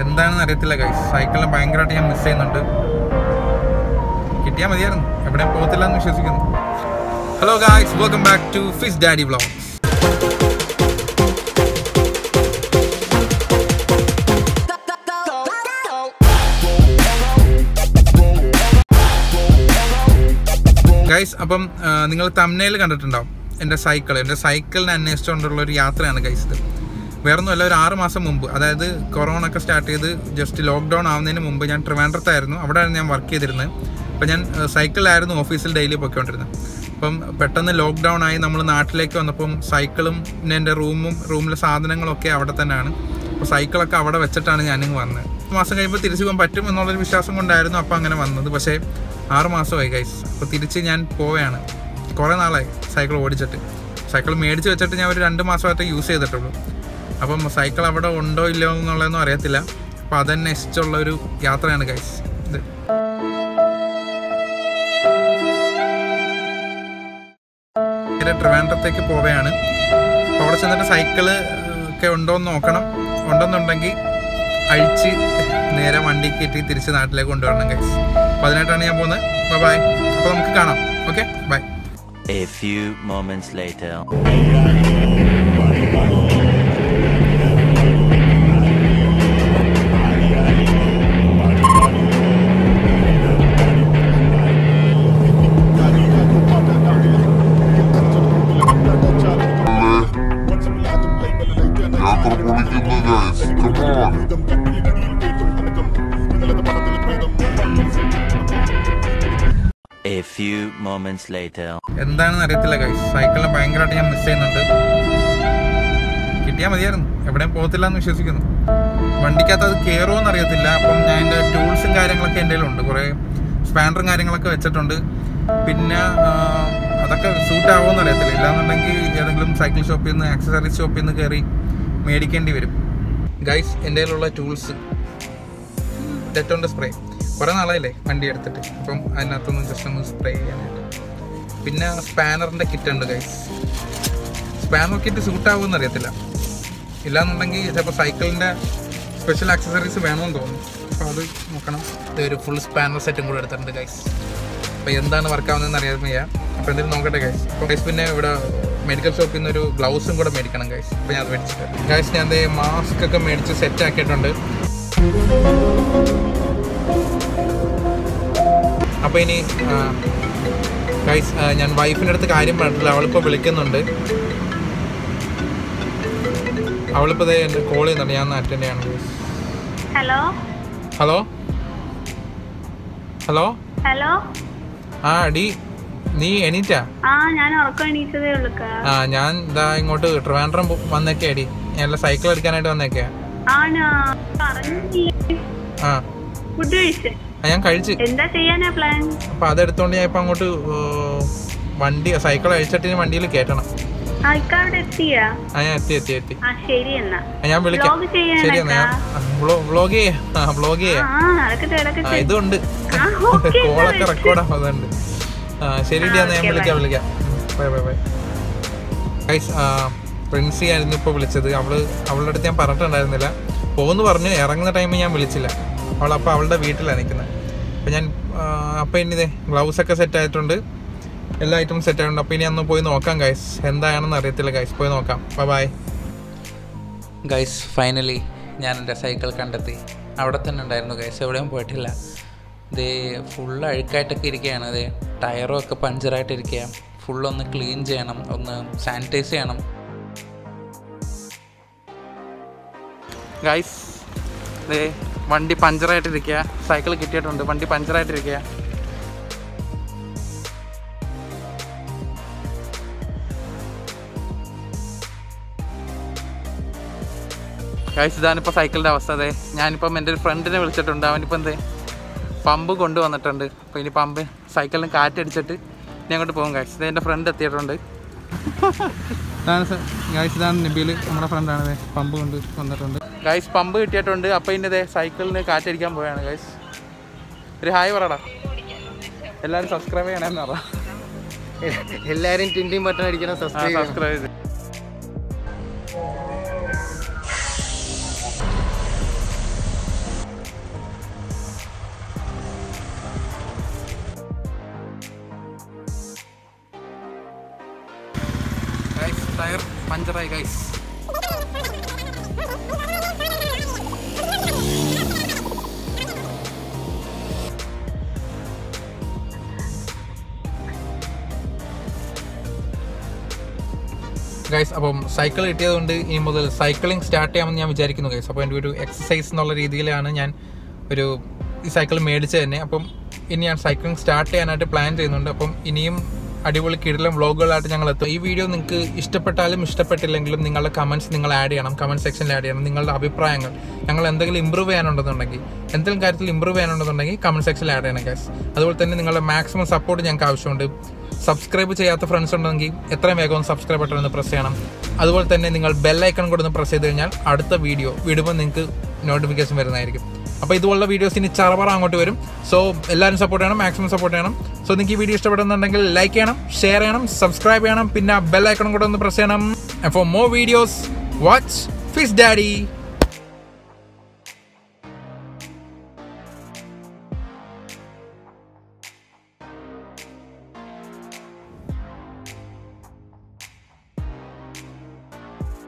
എന്താണെന്ന് അറിയത്തില്ല ഗൈസ് സൈക്കിളിനെ ഭയങ്കരമായിട്ട് ഞാൻ മിസ് ചെയ്യുന്നുണ്ട് കിട്ടിയാൽ മതിയായിരുന്നു എവിടെയും പോകത്തില്ല എന്ന് വിശ്വസിക്കുന്നു hello guys welcome back to Fizz Daddy vlogs guys അപ്പം നിങ്ങൾ തമ്നയിൽ കണ്ടിട്ടുണ്ടാവും എൻ്റെ സൈക്കിൾ എൻ്റെ സൈക്കിളിനെ അന്വേഷിച്ചുകൊണ്ടുള്ള ഒരു യാത്രയാണ് ഗൈസ് ഇത് വേറൊന്നുമല്ല ഒരു ആറ് മാസം മുമ്പ് അതായത് കൊറോണ ഒക്കെ സ്റ്റാർട്ട് ചെയ്ത് ജസ്റ്റ് ലോക്ക്ഡൗൺ ആവുന്നതിന് മുമ്പ് ഞാൻ ട്രിവാൻഡ്രത്തായിരുന്നു അവിടെയാണ് ഞാൻ വർക്ക് ചെയ്തിരുന്നത് അപ്പോൾ ഞാൻ സൈക്കിളിലായിരുന്നു ഓഫീസിൽ ഡെയിലി പൊയ്ക്കൊണ്ടിരുന്നത് അപ്പം പെട്ടെന്ന് ലോക്ക്ഡൗൺ ആയി നമ്മൾ നാട്ടിലേക്ക് വന്നപ്പം സൈക്കിളും പിന്നെ എൻ്റെ റൂമും റൂമിലെ സാധനങ്ങളൊക്കെ അവിടെ തന്നെയാണ് അപ്പോൾ സൈക്കിളൊക്കെ അവിടെ വെച്ചിട്ടാണ് ഞാനിങ്ങ് വന്നത് ഒരു മാസം കഴിയുമ്പോൾ തിരിച്ചു പോകാൻ പറ്റും എന്നുള്ളൊരു വിശ്വാസം കൊണ്ടായിരുന്നു അപ്പോൾ അങ്ങനെ വന്നത് പക്ഷേ ആറ് മാസമായി ഗൈസ് അപ്പോൾ തിരിച്ച് ഞാൻ പോവുകയാണ് കുറേ നാളായി സൈക്കിൾ ഓടിച്ചിട്ട് സൈക്കിൾ മേടിച്ച് വെച്ചിട്ട് ഞാൻ ഒരു രണ്ട് മാസമായിട്ട് യൂസ് ചെയ്തിട്ടുള്ളൂ അപ്പം സൈക്കിൾ അവിടെ ഉണ്ടോ ഇല്ലയോ എന്നുള്ളതൊന്നും അറിയത്തില്ല അപ്പോൾ അതന്വേഷിച്ചുള്ള ഒരു യാത്രയാണ് ഗൈസ് ഇത് നേരെ ട്രിവാൻഡ്രത്തേക്ക് പോവുകയാണ് അപ്പോൾ അവിടെ ചെന്നിട്ട് സൈക്കിള് ഒക്കെ ഉണ്ടോ എന്ന് നോക്കണം ഉണ്ടെന്നുണ്ടെങ്കിൽ അഴിച്ച് നേരെ വണ്ടി കയറ്റി തിരിച്ച് നാട്ടിലേക്ക് കൊണ്ടുവരണം ഗൈസ് അപ്പോൾ അതിനായിട്ടാണ് ഞാൻ പോകുന്നത് ബൈ അപ്പോൾ നമുക്ക് കാണാം okay bye A few moments later. യാത്ര പൊളിക്കുന്ന guys come on A few moments later. എന്താണെന്ന് അറിയത്തില്ല ഗൈസ് സൈക്കിളിനെ ഭയങ്കരമായിട്ട് ഞാൻ മിസ് ചെയ്യുന്നുണ്ട് കിട്ടിയാൽ മതിയായിരുന്നു എവിടെയും പോകത്തില്ല എന്ന് വിശ്വസിക്കുന്നു വണ്ടിക്കകത്ത് അത് കയറുമോ എന്ന് അറിയത്തില്ല അപ്പം ഞാൻ എൻ്റെ ടൂൾസും കാര്യങ്ങളൊക്കെ എൻ്റെ കയ്യിലുണ്ട് കുറേ സ്പാൻഡറും കാര്യങ്ങളൊക്കെ വെച്ചിട്ടുണ്ട് പിന്നെ ആ, അതൊക്കെ സൂട്ട് ആവുമോ എന്ന് അറിയത്തില്ല ഇല്ലാന്നുണ്ടെങ്കിൽ ഏതെങ്കിലും സൈക്കിൾ ഷോപ്പിൽ നിന്ന് ആക്സസറീസ് ഷോപ്പിൽ നിന്ന് കയറി മേടിക്കേണ്ടി വരും ഗൈസ് എൻ്റെ കയ്യിലുള്ള ടൂൾസ് ഡെറ്റോൻ്റെ സ്പ്രേ കുറേ നാളായില്ലേ വണ്ടി എടുത്തിട്ട് അപ്പം അതിനകത്തൊന്ന് ജസ്റ്റ് ഒന്ന് സ്പ്രേ ചെയ്യാനായിട്ട് പിന്നെ സ്പാനറിൻ്റെ കിറ്റ് ഉണ്ട് ഗൈസ് സ്പാനർ കിറ്റ് സൂട്ട് ആവുമെന്ന് അറിയത്തില്ല ഇല്ലാന്നുണ്ടെങ്കിൽ ചിലപ്പോൾ സൈക്കിളിൻ്റെ സ്പെഷ്യൽ ആക്സസറീസ് വേണമെന്ന് തോന്നുന്നു അപ്പോൾ അത് നോക്കണം ഇത് ഒരു ഫുൾ സ്പാനർ സെറ്റും കൂടെ എടുത്തിട്ടുണ്ട് ഗൈസ് അപ്പോൾ എന്താണ് വർക്ക് ആവുന്നതെന്ന് അറിയാൻ വയ്യ അപ്പോൾ എന്തെങ്കിലും നോക്കട്ടെ ഗൈസ് അപ്പോൾ ഗൈസ് പിന്നെ ഇവിടെ മെഡിക്കൽ ഷോപ്പിൽ നിന്ന് ഒരു ഗ്ലൗസും കൂടെ മേടിക്കണം ഗൈസ് അപ്പോൾ ഞാൻ അത് മേടിച്ചിട്ട് ഗൈസ് ഞാൻ അതേ മാസ്ക് ഒക്കെ മേടിച്ച് സെറ്റ് ആക്കിയിട്ടുണ്ട് അപ്പോൾ ഇനി ഗൈസ് ഞാൻ വൈഫിൻ്റെ അടുത്ത് കാര്യം പറഞ്ഞിട്ടില്ല അവളിപ്പോൾ വിളിക്കുന്നുണ്ട് അവളിപ്പോൾ ദേ എന്നെ കോൾ ചെയ്യുന്നുണ്ട് ഞാൻ അറ്റൻഡ് ചെയ്യണം guys hello hello hello hello ആ ഡി നീ എണീറ്റാ ആ ഞാൻ ഉറക്കം എണീറ്റതേ ഉള്ളൂക്ക ആ ഞാൻ ഇതാ ഇങ്ങോട്ട് ട്രിവാൻഡ്രം പോ- വന്നേക്കേ അടി ഞാൻ സൈക്കിൾ എടുക്കാനായിട്ട് വന്നേക്കാ ആണോ പറഞ്ഞില്ലേ ആ ഫുഡ് കഴിച്ച് ആ, ഞാൻ കഴിച്ച് എന്താ ചെയ്യാനാ പ്ലാൻ അപ്പം അതെടുത്തോണ്ട് ഞാൻ ഇപ്പം അങ്ങോട്ട് ഏ, വണ്ടി സൈക്കിൾ അഴിച്ചിട്ട് ഇനി വണ്ടിയിൽ കയറ്റണം ആ ഇക്ക അവിടെ എത്തിയാ ആ ഞാൻ എത്തി എത്തി എത്തി ആ ശരി എന്നാ ആ, ഞാൻ വിളിക്കാം Vlog ചെയ്യാനൊക്കെ? ശരി എന്നാ ഞാൻ വ്ളോഗ് ചെയ്യാം ആ വ്ളോഗ് ചെയ്യാം ആ നടക്കട്ടെ ആ നടക്കട്ടെ ഇതുണ്ട് ആ, okay, കോളൊക്കെ എന്നാ റെക്കോർഡ് ആവുന്നുണ്ട് ആ ശരി ഡി എന്നാ ഞാൻ okay, വിളിക്കാം bye. വിളിക്കാം bye bye bye guys Princy ആയിരുന്നു ഇപ്പോൾ വിളിച്ചത് അവള് അവളുടെ അടുത്ത് ഞാൻ പറഞ്ഞിട്ടുണ്ടായിരുന്നില്ല പോകുന്നു പറഞ്ഞു ഇറങ്ങുന്ന ടൈമിൽ ഞാൻ വിളിച്ചില്ല അവൾ അപ്പോൾ അവളുടെ വീട്ടിലാണ് നിൽക്കുന്നത് അപ്പോൾ ഞാൻ അപ്പോൾ ഇനി ഇതേ ഗ്ലൗസ് ഒക്കെ സെറ്റ് ആയിട്ടുണ്ട് എല്ലാ ഐറ്റംസ് സെറ്റ് ആയിട്ടുണ്ട് അപ്പോൾ ഇനി ഒന്ന് പോയി നോക്കാം ഗൈസ് എന്താണെന്ന് അറിയത്തില്ല ഗൈസ് പോയി നോക്കാം ബൈ ബൈ ഗൈസ് ഫൈനലി ഞാൻ എൻ്റെ സൈക്കിൾ കണ്ടെത്തി അവിടെ തന്നെ ഉണ്ടായിരുന്നു ഗൈസ് എവിടെയും പോയിട്ടില്ല ഇത് ഫുൾ അഴുക്കായിട്ടൊക്കെ ഇരിക്കുകയാണ് ഇത് ടയറും ഒക്കെ പഞ്ചറായിട്ട് ഇരിക്കുക ഫുള്ളൊന്ന് ക്ലീൻ ചെയ്യണം ഒന്ന് സാനിറ്റൈസ് ചെയ്യണം ഗൈസ് ദേ വണ്ടി പഞ്ചറായിട്ടിരിക്കുക സൈക്കിൾ കിട്ടിയിട്ടുണ്ട് വണ്ടി പഞ്ചറായിട്ടിരിക്കുക ഗൈസ് ഇതാണിപ്പോൾ സൈക്കിളിൻ്റെ അവസ്ഥ അതെ ഞാനിപ്പം എൻ്റെ ഒരു ഫ്രണ്ടിനെ വിളിച്ചിട്ടുണ്ട് അവനിപ്പോൾ എന്തേ പമ്പ് കൊണ്ടുവന്നിട്ടുണ്ട് അപ്പോൾ ഇനി പമ്പ് സൈക്കിളിന് കാറ്റടിച്ചിട്ട് ഇനി അങ്ങോട്ട് പോകും ഗൈസ് ഇത് എൻ്റെ ഫ്രണ്ട് എത്തിയിട്ടുണ്ട് ഗൈസ് ഇതാണ് നബീൽ നമ്മുടെ ഫ്രണ്ടാണ് പമ്പ് കൊണ്ട് വന്നിട്ടുണ്ട് ഗൈസ് പമ്പ് കിട്ടിയിട്ടുണ്ട് അപ്പോൾ ഇനി ഇതേ സൈക്കിളിന് കാറ്റടിക്കാൻ പോവുകയാണ് ഗൈസ് ഒരു ഹായ് പറടാ എല്ലാവരും സബ്സ്ക്രൈബ് ചെയ്യണമെന്ന് പറ എല്ലാരും ടിൻഡിയും ബട്ടൺ അടിക്കണം സബ്സ്ക്രൈബ് ചെയ്യണം സബ്സ്ക്രൈബ് ചെയ്ത് പഞ്ചറായി ഗൈസ് ഗൈസ് അപ്പം സൈക്കിൾ കിട്ടിയതുകൊണ്ട് ഇനി മുതൽ സൈക്ലിംഗ് സ്റ്റാർട്ട് ചെയ്യാമെന്ന് ഞാൻ വിചാരിക്കുന്നു ഗൈസ് അപ്പോൾ എൻ്റെ ഒരു എക്സസൈസ് എന്നുള്ള രീതിയിലാണ് ഞാൻ ഒരു ഈ സൈക്കിൾ മേടിച്ചത് തന്നെ അപ്പം ഇനി ഞാൻ സൈക്ലിംഗ് സ്റ്റാർട്ട് ചെയ്യാനായിട്ട് പ്ലാൻ ചെയ്യുന്നുണ്ട് അപ്പം ഇനിയും അടിപൊളി കിടിലം വ്ളോഗുകളായിട്ട് ഞങ്ങൾ എത്തും ഈ വീഡിയോ നിങ്ങൾക്ക് ഇഷ്ടപ്പെട്ടാലും ഇഷ്ടപ്പെട്ടില്ലെങ്കിലും നിങ്ങളുടെ കമൻറ്റ്സ് നിങ്ങൾ ആഡ് ചെയ്യണം കമൻറ്റ് സെക്ഷനിൽ ആഡ് ചെയ്യണം നിങ്ങളുടെ അഭിപ്രായങ്ങൾ ഞങ്ങൾ എന്തെങ്കിലും ഇമ്പ്രൂവ് ചെയ്യാനുണ്ടെന്നുണ്ടെങ്കിൽ എന്തെങ്കിലും കാര്യത്തിൽ ഇമ്പ്രൂവ് ചെയ്യാനുണ്ടെന്നുണ്ടെങ്കിൽ കമൻറ്റ് സെക്ഷനിൽ ആഡ് ചെയ്യണം ഗൈസ് അതുപോലെ തന്നെ നിങ്ങളുടെ മാക്സിമം സപ്പോർട്ട് ഞങ്ങൾക്ക് ആവശ്യമുണ്ട് സബ്സ്ക്രൈബ് ചെയ്യാത്ത ഫ്രണ്ട്സ് ഉണ്ടെങ്കിൽ എത്രയും വേഗം സബ്സ്ക്രൈബ് ബട്ടൺ ഒന്ന് പ്രസ് ചെയ്യണം അതുപോലെ തന്നെ നിങ്ങൾ ബെല്ലൈക്കൺ കൂടെ ഒന്ന് പ്രസ് ചെയ്ത് കഴിഞ്ഞാൽ അടുത്ത വീഡിയോ വിടുമ്പോൾ നിങ്ങൾക്ക് നോട്ടിഫിക്കേഷൻ വരുന്നതായിരിക്കും അപ്പോൾ ഇതുപോലുള്ള വീഡിയോസ് ഇനി ചറപറ അങ്ങോട്ട് വരും സോ എല്ലാവരും സപ്പോർട്ട് ചെയ്യണം മാക്സിമം സപ്പോർട്ട് ചെയ്യണം സോ നിങ്ങൾക്ക് ഈ വീഡിയോ ഇഷ്ടപ്പെടുന്നുണ്ടെങ്കിൽ ലൈക്ക് ചെയ്യണം ഷെയർ ചെയ്യണം സബ്സ്ക്രൈബ് ചെയ്യണം പിന്നെ ബെല്ലൈക്കൺ കൂടെ ഒന്ന് പ്രസ് ചെയ്യണം for more videos watch fizz daddy